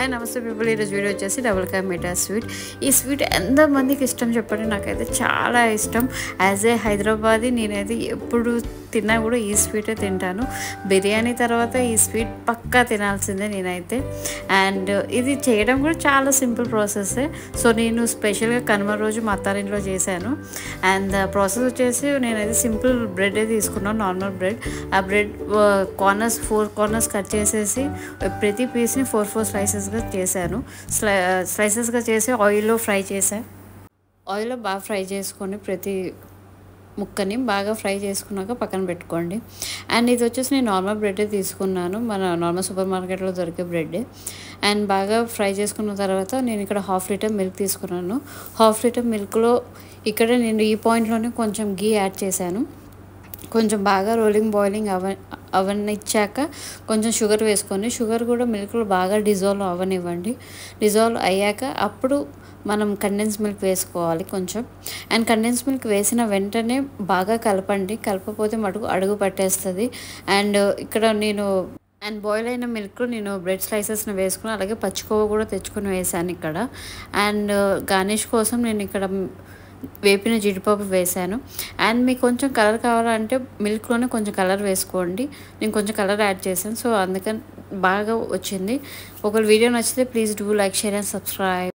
hi నమస్తే people ఈరోజు video వచ్చేసి డబుల్ కా మీఠా స్వీట్ ఈ స్వీట్ ఎంతమందికి ఇష్టం చెప్పండి నాకైతే చాలా ఇష్టం యాజ్ ఏ హైదరాబాదీ నేనైతే ఎప్పుడు తిన్నా కూడా ఈ స్వీటే తింటాను బిర్యానీ తర్వాత ఈ స్వీట్ పక్కా తినాల్సిందే నేనైతే అండ్ ఇది చేయడం కూడా చాలా సింపుల్ ప్రాసెస్సే సో నేను స్పెషల్గా కనుమ రోజు మా అత్తారింట్లో చేశాను అండ్ ప్రాసెస్ వచ్చేసి నేనైతే సింపుల్ బ్రెడ్ తీసుకున్నాను నార్మల్ బ్రెడ్ ఆ bread corners four corners cut చేసేసి ప్రతి పీస్ని ఫోర్ ఫోర్ స్లైసెస్గా చేశాను స్లై స్లైసెస్గా చేసి ఆయిల్లో ఫ్రై చేశాను ఆయిల్లో బాగా ఫ్రై చేసుకొని ప్రతి ముక్కని బాగా ఫ్రై చేసుకున్నాక పక్కన పెట్టుకోండి అండ్ ఇది వచ్చేసి నేను నార్మల్ బ్రెడ్ తీసుకున్నాను మన నార్మల్ సూపర్ మార్కెట్లో దొరికే బ్రెడ్ అండ్ బాగా ఫ్రై చేసుకున్న తర్వాత నేను ఇక్కడ హాఫ్ లీటర్ మిల్క్ తీసుకున్నాను హాఫ్ లీటర్ మిల్క్లో ఇక్కడ నేను ఈ పాయింట్లోనే కొంచెం గీ యాడ్ చేశాను కొంచెం బాగా రోలింగ్ బాయిలింగ్ అవ అవనిచ్చాక కొంచెం షుగర్ వేసుకొని షుగర్ కూడా మిల్క్లో బాగా డిజాల్వ్ అవనివ్వండి డిజాల్వ్ అయ్యాక అప్పుడు మనం కండెన్స్ మిల్క్ వేసుకోవాలి కొంచెం అండ్ కండెన్స్ మిల్క్ వేసిన వెంటనే బాగా కలపండి కలపకపోతే మటుకు అడుగు పట్టేస్తుంది అండ్ ఇక్కడ నేను అండ్ బాయిల్ అయిన మిల్క్ నేను బ్రెడ్ స్లైసెస్ని వేసుకుని అలాగే పచ్చికోవ కూడా తెచ్చుకొని వేసాను ఇక్కడ అండ్ గార్నిష్ కోసం నేను ఇక్కడ వేపిన జీడిపప్పు వేసాను అండ్ మీకు కొంచెం కలర్ కావాలంటే మిల్క్లోనే కొంచెం కలర్ వేసుకోండి నేను కొంచెం కలర్ యాడ్ చేశాను సో అందుకని బాగా వచ్చింది ఒకవేళ వీడియో నచ్చితే please do like share and subscribe